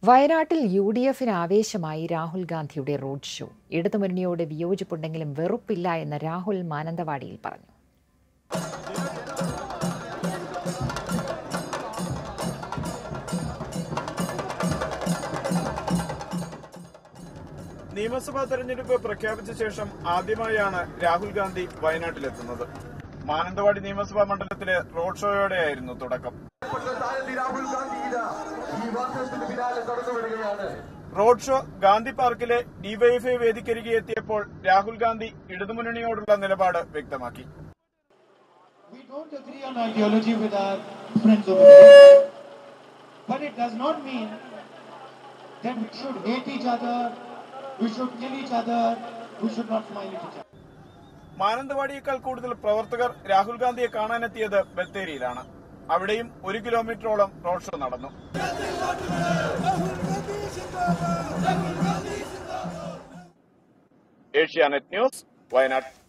വയനാട്ടിൽ U D എഫിന് ആവേശമായി രാഹുൽ ഗാന്ധിയുടെ റോഡ് ഷോ ഇടതുമുന്നണിയോട് വിയോജിപ്പുണ്ടെങ്കിലും വെറുപ്പില്ല എന്ന് രാഹുൽ മാനന്തവാടിയിൽ പറഞ്ഞു നിയമസഭാ തെരഞ്ഞെടുപ്പ് പ്രഖ്യാപിച്ച ശേഷം ആദ്യമായാണ് രാഹുൽ ഗാന്ധി വയനാട്ടിലെത്തുന്നത് മാനന്തവാടി നിയമസഭാ മണ്ഡലത്തിലെ റോഡ് ഷോയോടെയായിരുന്നു തുടക്കം രാഹുൽ ഗാന്ധി ഇതാ ഈ വാർത്തത്തിന് പിന്നാലെ കടന്നു വരികയാണ് റോഡ് ഷോ ഗാന്ധി പാർക്കിലെ ഡിവൈഎഫ്ഐ വേദിക്കരികെ എത്തിയപ്പോൾ രാഹുൽ ഗാന്ധി ഇടതുമുന്നണിയോടുള്ള നിലപാട് വ്യക്തമാക്കി We don't agree on ideology with our friends over there. But it does not mean that we should hate each other, we should kill each other, we should not smile at each other. മാനന്തവാടിയേക്കാൾ കൂടുതൽ പ്രവർത്തകർ രാഹുൽ ഗാന്ധിയെ കാണാനെത്തിയത് ബത്തേരിയിലാണ് അവിടെയും ഒരു കിലോമീറ്ററോളം road show നടന്നു Asianet news Wayanad